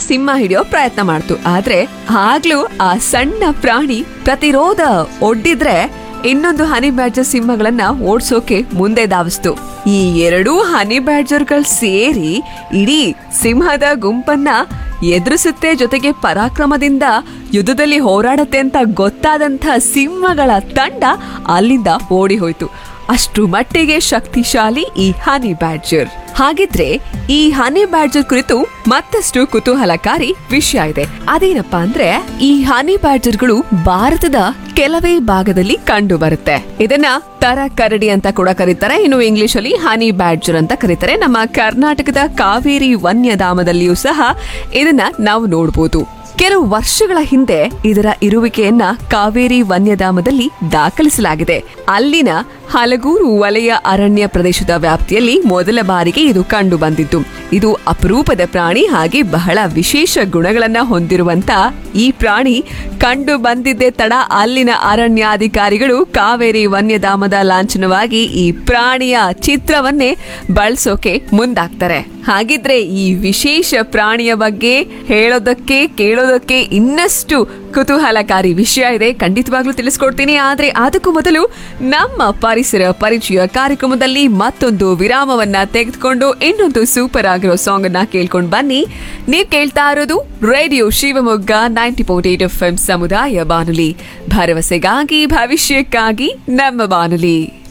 ಸಿಂಹ ಹಿಡಿಯೋ ಪ್ರಯತ್ನ ಮಾಡ್ತು ಆದ್ರೆ ಆಗ್ಲೂ ಆ ಸಣ್ಣ ಪ್ರಾಣಿ ಪ್ರತಿರೋಧ ಒಡ್ಡಿದ್ರೆ ಇನ್ನೊಂದು ಹನಿ ಬ್ಯಾಡ್ಜರ್ ಸಿಂಹಗಳನ್ನ ಓಡ್ಸೋಕೆ ಮುಂದೆ ಧಾವಿಸ್ತು ಈ ಎರಡೂ ಹನಿ ಬ್ಯಾಡ್ಜರ್ಗಳು ಸೇರಿ ಇಡೀ ಸಿಂಹದ ಗುಂಪನ್ನ ಎದುರಿಸುತ್ತೆ ಜೊತೆಗೆ ಪರಾಕ್ರಮದಿಂದ ಯುದ್ಧದಲ್ಲಿ ಹೋರಾಡತ್ತೆ ಅಂತ ಗೊತ್ತಾದಂಥ ಸಿಂಹಗಳ ತಂಡ ಅಲ್ಲಿಂದ ಓಡಿ ಹೋಯ್ತು ಅಷ್ಟು ಮಟ್ಟಿಗೆ ಶಕ್ತಿಶಾಲಿ ಈ ಹನಿ ಬ್ಯಾಡ್ಜರ್ ಹಾಗಿದ್ರೆ ಈ ಹನಿ ಬ್ಯಾಡ್ಜರ್ ಕುರಿತು ಮತ್ತಷ್ಟು ಕುತೂಹಲಕಾರಿ ವಿಷಯ ಇದೆ ಅದೇನಪ್ಪಾ ಅಂದ್ರೆ ಈ ಹನಿ ಬ್ಯಾಡ್ಜರ್ಗಳು ಭಾರತದ ಕೆಲವೇ ಭಾಗದಲ್ಲಿ ಕಂಡು ಬರುತ್ತೆ ಇದನ್ನ ತರ ಕರಡಿ ಅಂತ ಕೂಡ ಕರೀತಾರೆ ಇನ್ನು ಇಂಗ್ಲಿಷ್ ಅಲ್ಲಿ ಹನಿ ಬ್ಯಾಡ್ಜರ್ ಅಂತ ಕರೀತಾರೆ ನಮ್ಮ ಕರ್ನಾಟಕದ ಕಾವೇರಿ ವನ್ಯಧಾಮದಲ್ಲಿಯೂ ಸಹ ಇದನ್ನ ನಾವು ನೋಡಬಹುದು ಕೆಲವು ವರ್ಷಗಳ ಹಿಂದೆ ಇದರ ಇರುವಿಕೆಯನ್ನ ಕಾವೇರಿ ವನ್ಯಧಾಮದಲ್ಲಿ ದಾಖಲಿಸಲಾಗಿದೆ ಅಲ್ಲಿನ ಹಲಗೂರು ವಲಯ ಅರಣ್ಯ ಪ್ರದೇಶದ ವ್ಯಾಪ್ತಿಯಲ್ಲಿ ಮೊದಲ ಬಾರಿಗೆ ಇದು ಕಂಡು ಬಂದಿತ್ತು ಇದು ಅಪರೂಪದ ಪ್ರಾಣಿ ಹಾಗೆ ಬಹಳ ವಿಶೇಷ ಗುಣಗಳನ್ನ ಹೊಂದಿರುವಂತ ಈ ಪ್ರಾಣಿ ಕಂಡು ಬಂದಿದ್ದೇ ತಡ ಅಲ್ಲಿನ ಅರಣ್ಯಾಧಿಕಾರಿಗಳು ಕಾವೇರಿ ವನ್ಯಧಾಮದ ಲಾಂಛನವಾಗಿ ಈ ಪ್ರಾಣಿಯ ಚಿತ್ರವನ್ನೇ ಬಳಸೋಕೆ ಮುಂದಾಗ್ತಾರೆ ಹಾಗಿದ್ರೆ ಈ ವಿಶೇಷ ಪ್ರಾಣಿಯ ಬಗ್ಗೆ ಹೇಳೋದಕ್ಕೆ ಕೇಳೋದಕ್ಕೆ ಇನ್ನಷ್ಟು ಕುತೂಹಲಕಾರಿ ವಿಷಯ ಇದೆ ಖಂಡಿತವಾಗ್ಲೂ ತಿಳಿಸ್ಕೊಡ್ತೀನಿ ಆದ್ರೆ ಅದಕ್ಕೂ ಮೊದಲು ನಮ್ಮ ಪರಿಸರ ಪರಿಚಯ ಕಾರ್ಯಕ್ರಮದಲ್ಲಿ ಮತ್ತೊಂದು ವಿರಾಮವನ್ನ ತೆಗೆದುಕೊಂಡು ಇನ್ನೊಂದು ಸೂಪರ್ ಆಗಿರೋ ಸಾಂಗ್ ಅನ್ನ ಕೇಳ್ಕೊಂಡು ಬನ್ನಿ ನೀವ್ ಕೇಳ್ತಾ ಇರೋದು radio Shivamogga ninety point eight F M ಸಮುದಾಯ ಬಾನುಲಿ ಭರವಸೆಗಾಗಿ ಭವಿಷ್ಯಕ್ಕಾಗಿ ನಮ್ಮ ಬಾನುಲಿ